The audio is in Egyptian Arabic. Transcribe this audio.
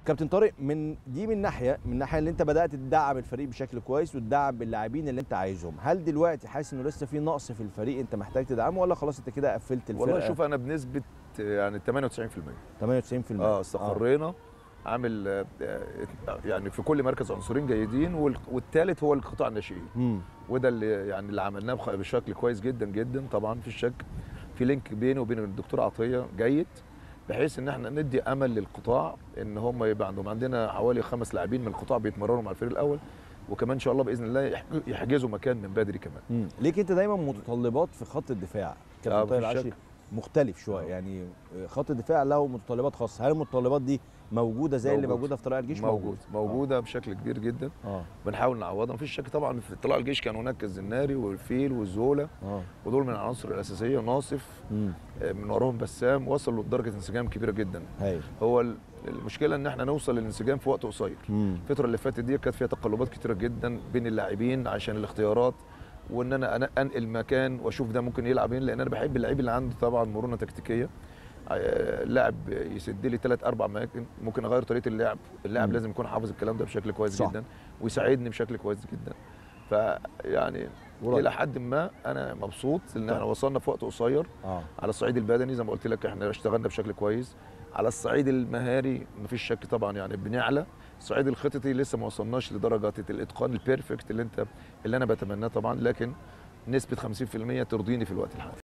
كابتن طارق من دي من ناحيه من ناحيه اللي انت بدات تدعم الفريق بشكل كويس وتدعم باللاعبين اللي انت عايزهم هل دلوقتي حاسس انه لسه في نقص في الفريق انت محتاج تدعمه ولا خلاص انت كده قفلت الفرقه والله شوف انا بنسبه يعني 98% 98% اه استقرينا عامل آه، آه، يعني في كل مركز عنصرين جيدين وال- والثالث هو القطاع الناشئين امم وده اللي يعني اللي عملناه بخ- بشكل كويس جدا جدا طبعا في الشك في لينك بيني وبين الدكتور عطيه جيد بحيث ان احنا ندي امل للقطاع ان هم يبقى عندهم عندنا حوالي خمس لاعبين من القطاع بيتمرنوا مع الفريق الاول وكمان ان شاء الله باذن الله يح- يحجزوا مكان من بدري كمان امم ليك انت دايما متطلبات في خط الدفاع آه، كابتن طارق مفيش العشري شك. مختلف شويه آه. يعني خط الدفاع له متطلبات خاصه هل المتطلبات دي موجوده زي اللي موجود. موجوده في طلائع الجيش موجود موجوده بشكل كبير جدا اه بنحاول نعوضها مفيش شك طبعا في طلائع الجيش كان هناك الزناري والفيل والزوله اه ودول من العناصر الاساسيه ناصف امم آه، من وراهم بسام وصلوا لدرجه انسجام كبيره جدا هايل هو ال- المشكله ان احنا نوصل للانسجام في وقت قصير امم الفتره اللي فاتت دي كانت فيها تقلبات كتيره جدا بين اللاعبين عشان الاختيارات وان انا أنا انقل مكان واشوف ده ممكن يلعب هنا لان انا بحب اللعيب اللي عنده طبعا مرونه تكتيكيه آه، لاعب يسد لي ثلاث اربع اماكن ممكن اغير طريقه اللعب اللاعب مم. لازم يكون حافظ الكلام ده بشكل كويس صح. جدا ويساعدني بشكل كويس جدا فيعني قريب. الى حد ما انا مبسوط ان احنا طيب. وصلنا في وقت قصير اه على الصعيد البدني زي ما قلت لك احنا اشتغلنا بشكل كويس على الصعيد المهاري مفيش شك طبعا يعني بنعلى الصعيد الخططي لسه ما وصلناش لدرجه الاتقان البيرفكت اللي انت اللي انا بتمناه طبعا لكن نسبه 50% ترضيني في الوقت الحالي